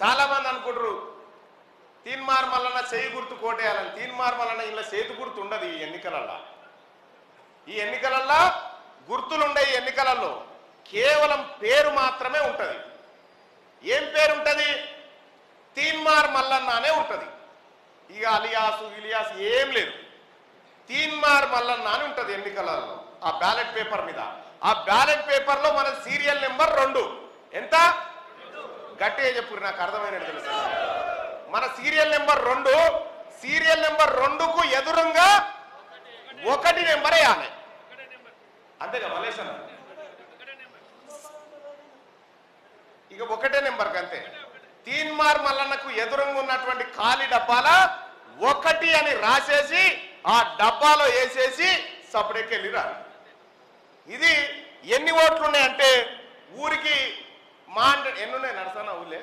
చాలా మంది అనుకుంటారు తీన్మార్ మల్లన్న చేయి గుర్తు కోటేయాలని తీన్మార్ మల్లన్న ఇలా చేతి గుర్తు ఉండదు ఈ ఎన్నికలల్లో ఈ ఎన్నికలల్లో గుర్తులుండే ఈ ఎన్నికలలో కేవలం పేరు మాత్రమే ఉంటది ఏం పేరు ఉంటది తీన్మార్ మల్లన్న అనే ఉంటది ఇక అలియాసు ఇలియాస్ ఏం లేదు తీన్మార్ మల్లన్న అని ఉంటది ఎన్నికలలో ఆ బ్యాలెట్ పేపర్ మీద ఆ బ్యాలెట్ పేపర్ లో మన సీరియల్ నెంబర్ రెండు ఎంత గట్టిగా చెప్పు నాకు అర్థమైనట్టు తెలుసు మన సీరియల్ నెంబర్ రెండు సీరియల్ నెంబర్ రెండుకు ఎదురుగా ఒకటి నెంబర్ వేయాలి అంతేగా మలేష్ అన్న ఇక ఒకటే నెంబర్కి అంతే తీన్మార్ మల్లన్నకు ఎదురుగా ఉన్నటువంటి ఖాళీ డబ్బాల ఒకటి అని రాసేసి ఆ డబ్బాలో వేసేసి సపరేట్కి వెళ్ళి రా ఇది ఎన్ని ఓట్లు ఉన్నాయంటే ఊరికి మా అంటే ఎన్ని ఉన్నాయి నడసానా ఊళ్ళే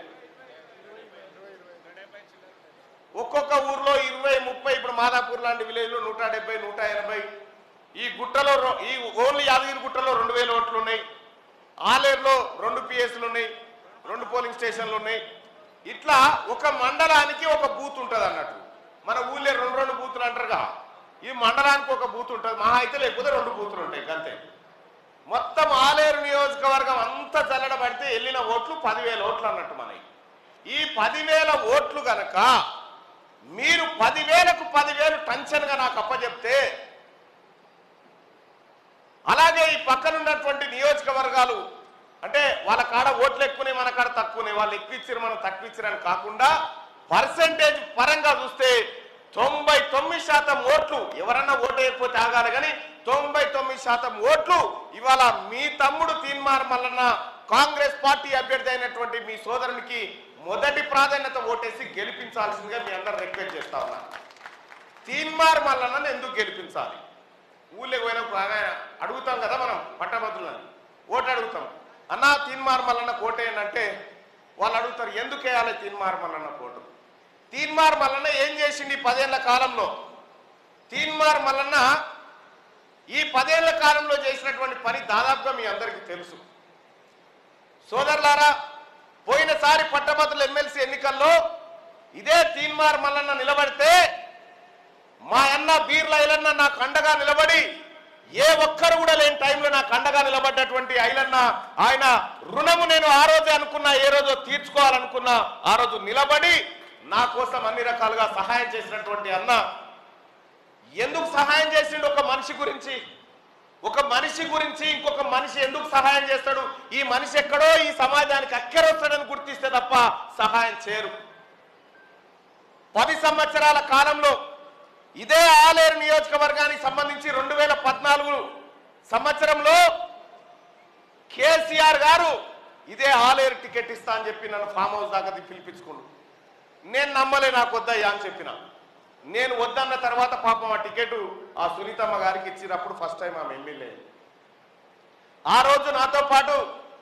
ఒక్కొక్క ఊర్లో ఇరవై ముప్పై ఇప్పుడు మాదాపూర్ లాంటి విలేజ్లో నూట డెబ్బై నూట ఎనభై ఈ గుట్టలో రొ- ఈ ఓన్లీ యాదగిరి గుట్టలో రెండు వేల ఓట్లు ఉన్నాయి ఆలేరులో రెండు పిఎస్లు ఉన్నాయి రెండు పోలింగ్ స్టేషన్లు ఉన్నాయి ఇట్లా ఒక మండలానికి ఒక బూత్ ఉంటుంది అన్నట్టు మన ఊళ్ళో రెండు రెండు బూతులు అంటారుగా ఈ మండలానికి ఒక బూత్ ఉంటుంది మహా అయితే లేకపోతే రెండు బూతులు ఉంటాయి అంతే మొత్తం ఆలేరు నియోజకవర్గం అంతా చల్లడబడితే వెళ్ళిన ఓట్లు పదివేల ఓట్లు అన్నట్టు మనకి ఈ పదివేల ఓట్లు గనక మీరు పదివేలకు పదివేలు టెన్షన్గా నాకు అప్పచెప్తే అలాగే ఈ పక్కన ఉన్నటువంటి నియోజకవర్గాలు అంటే వాళ్ళ కాడ ఓట్లు ఎక్కువనే మన కాడ తక్కువనే వాళ్ళు ఎక్కువ మనం తక్కువ అని కాకుండా పర్సంటేజ్ పరంగా చూస్తే తొంభై తొమ్మిది శాతం ఓట్లు ఎవరన్నా ఓటు వేయకపోతే ఆగాలి కానీ తొంభై తొమ్మిది శాతం ఓట్లు ఇవాళ మీ తమ్ముడు తీన్మార్ మల్లన్న కాంగ్రెస్ పార్టీ అభ్యర్థి అయినటువంటి మీ సోదరునికి మొదటి ప్రాధాన్యత ఓటేసి గెలిపించాల్సిందిగా మీ అందరు రిక్వెస్ట్ చేస్తా ఉన్నా తీన్మార్ మల్లన్నను ఎందుకు గెలిపించాలి ఊళ్ళోకి పోయినప్పుడు ఆయన అడుగుతాం కదా మనం పట్టభద్రులని ఓటు అడుగుతాం అన్నా తీన్మార్ మల్లన్న కోటేయండి అంటే వాళ్ళు అడుగుతారు ఎందుకు వేయాలి తీన్మార్ మల్లన్న కోటు తీన్మార్ మల్లన్న ఏం చేసింది ఈ పదేళ్ల కాలంలో తీన్మార్ మల్లన్న ఈ పదేళ్ల కాలంలో చేసినటువంటి పని దాదాపుగా మీ అందరికీ తెలుసు సోదరులారా పోయినసారి పట్టభద్రుల ఎమ్మెల్సీ ఎన్నికల్లో ఇదే తీన్మార్ మల్లన్న నిలబడితే మా అన్న బీర్ల ఐలన్న నాకు అండగా నిలబడి ఏ ఒక్కరు కూడా లేని టైంలో నాకు అండగా నిలబడ్డటువంటి ఐలన్న ఆయన రుణము నేను ఆ రోజే అనుకున్నా ఏ రోజో తీర్చుకోవాలనుకున్నా ఆ రోజు నిలబడి నా కోసం అన్ని రకాలుగా సహాయం చేసినటువంటి అన్న ఎందుకు సహాయం చేసిండు ఒక మనిషి గురించి ఒక మనిషి గురించి ఇంకొక మనిషి ఎందుకు సహాయం చేస్తాడు ఈ మనిషి ఎక్కడో ఈ సమాజానికి అక్కరొస్తాడని గుర్తిస్తే తప్ప సహాయం చేయరు పది సంవత్సరాల కాలంలో ఇదే ఆలేరు నియోజకవర్గానికి సంబంధించి రెండు వేల పద్నాలుగు సంవత్సరంలో కేసీఆర్ గారు ఇదే ఆలేరు టికెట్ ఇస్తా అని చెప్పి నన్ను ఫామ్ హౌస్ దాకా పిలిపించుకుండు నేను నమ్మలే నాకు వద్దయ్యా అని చెప్పిన నేను వద్దన్న తర్వాత పాపం ఆ టికెట్ ఆ సునీతమ్మ గారికి ఇచ్చినప్పుడు ఫస్ట్ టైం ఆమె ఎమ్మెల్యే ఆ రోజు నాతో పాటు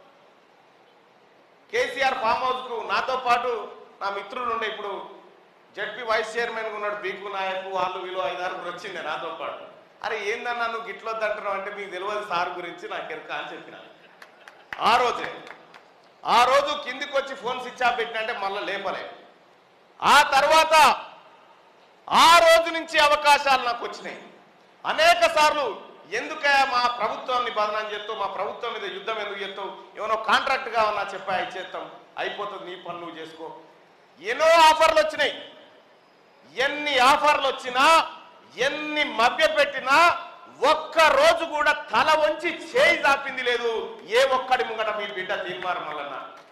కేసీఆర్ ఫామ్ హౌస్ కు నాతో పాటు నా మిత్రులు ఉండే ఇప్పుడు జడ్పీ వైస్ చైర్మన్ ఉన్నాడు బీకు నాయకు వాళ్ళు వీళ్ళు ఐదారుగురు వచ్చింది నాతో పాటు అరే ఏందన్నా నువ్వు గిట్లొద్దంటున్నావు అంటే మీకు తెలియదు సార్ గురించి నాకు ఎరక అని చెప్పిన ఆ రోజే ఆ రోజు కిందికి వచ్చి ఫోన్ స్విచ్ ఆఫ్ పెట్టిన అంటే మళ్ళీ లేపలే ఆ తర్వాత ఆ రోజు నుంచి అవకాశాలు నాకు వచ్చినాయి అనేక సార్లు ఎందుకే మా ప్రభుత్వాన్ని బదనాన్ని చేస్తావు మా ప్రభుత్వం మీద యుద్ధం ఎందుకు చేస్తావు ఏమైనా కాంట్రాక్ట్ కావన్నా చెప్పా ఇచ్చేస్తాం అయిపోతుంది నీ పని నువ్వు చేసుకో ఎన్నో ఆఫర్లు వచ్చినాయి ఎన్ని ఆఫర్లు వచ్చినా ఎన్ని మభ్యపెట్టినా ఒక్క రోజు కూడా తల వంచి చేయి చాపింది లేదు ఏ ఒక్కడి ముంగట మీ బిడ్డ తీర్మానం వలన